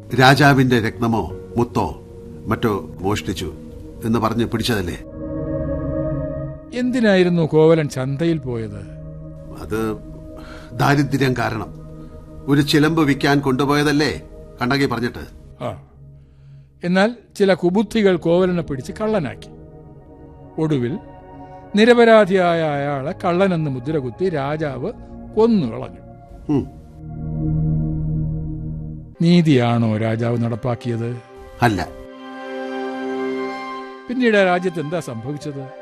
രാജാവിന്റെ രത്നമോ മുത്തോ മറ്റോ മോഷ്ടിച്ചു എന്ന് പറഞ്ഞ് പിടിച്ചതല്ലേ എന്തിനായിരുന്നു കോവലൻ ചന്തയിൽ പോയത് അത് ദാരിദ്ര്യം കാരണം ഒരു ചിലമ്പ് വിൽക്കാൻ കൊണ്ടുപോയതല്ലേ കണ്ണകി പറഞ്ഞിട്ട് ആ എന്നാൽ ചില കുബുദ്ധികൾ കോവലനെ പിടിച്ച് കള്ളനാക്കി ഒടുവിൽ നിരപരാധിയായ അയാളെ കള്ളനെന്ന് മുദ്രകുത്തി രാജാവ് കൊന്നുകളഞ്ഞു ഉം, നീതിയാണോ രാജാവ് നടപ്പാക്കിയത് അല്ല പിന്നീട് ആ രാജ്യത്ത് എന്താ സംഭവിച്ചത്